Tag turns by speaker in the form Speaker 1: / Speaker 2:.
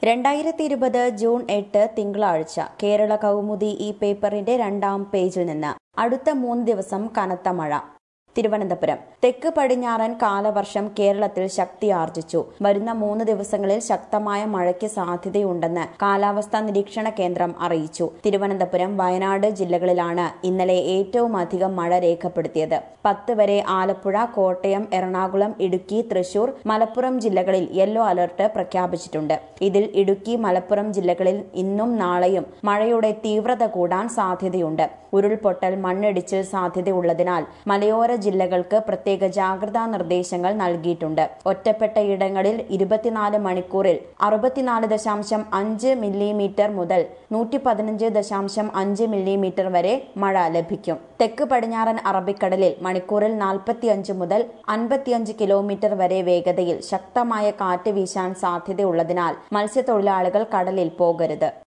Speaker 1: രണ്ടായിരത്തി ഇരുപത് ജൂൺ എട്ട് തിങ്കളാഴ്ച കേരള കൗമുദി ഈ പേപ്പറിന്റെ രണ്ടാം പേജിൽ നിന്ന് അടുത്ത മൂന്ന് ദിവസം കനത്ത മഴ തിരുവനന്തപുരം തെക്ക് പടിഞ്ഞാറൻ കാലവർഷം കേരളത്തിൽ ശക്തിയാർജിച്ചു വരുന്ന മൂന്ന് ദിവസങ്ങളിൽ ശക്തമായ മഴയ്ക്ക് സാധ്യതയുണ്ടെന്ന് കാലാവസ്ഥാ നിരീക്ഷണ കേന്ദ്രം അറിയിച്ചു തിരുവനന്തപുരം വയനാട് ജില്ലകളിലാണ് ഇന്നലെ ഏറ്റവും അധികം മഴ രേഖപ്പെടുത്തിയത് പത്ത് വരെ ആലപ്പുഴ കോട്ടയം എറണാകുളം ഇടുക്കി തൃശൂർ മലപ്പുറം ജില്ലകളിൽ യെല്ലോ അലർട്ട് പ്രഖ്യാപിച്ചിട്ടുണ്ട് ഇതിൽ ഇടുക്കി മലപ്പുറം ജില്ലകളിൽ ഇന്നും നാളെയും മഴയുടെ തീവ്രത കൂടാൻ സാധ്യതയുണ്ട് ഉരുൾപൊട്ടൽ മണ്ണിടിച്ചിൽ സാധ്യതയുള്ളതിനാൽ മലയോര ജില്ലകൾക്ക് പ്രത്യേക ജാഗ്രതാ നിർദ്ദേശങ്ങൾ നൽകിയിട്ടുണ്ട് ഒറ്റപ്പെട്ട ഇടങ്ങളിൽ ഇരുപത്തിനാല് മണിക്കൂറിൽ അറുപത്തിനാല് ദശാംശം അഞ്ച് മില്ലിമീറ്റർ മുതൽ നൂറ്റി പതിനഞ്ച് ദശാംശം അഞ്ച് മില്ലിമീറ്റർ വരെ മഴ ലഭിക്കും തെക്ക് പടിഞ്ഞാറൻ അറബിക്കടലിൽ മണിക്കൂറിൽ നാൽപ്പത്തിയഞ്ച് മുതൽ അൻപത്തിയഞ്ച് കിലോമീറ്റർ വരെ വേഗതയിൽ ശക്തമായ കാറ്റ് വീശാൻ സാധ്യതയുള്ളതിനാൽ മത്സ്യത്തൊഴിലാളികൾ കടലിൽ പോകരുത്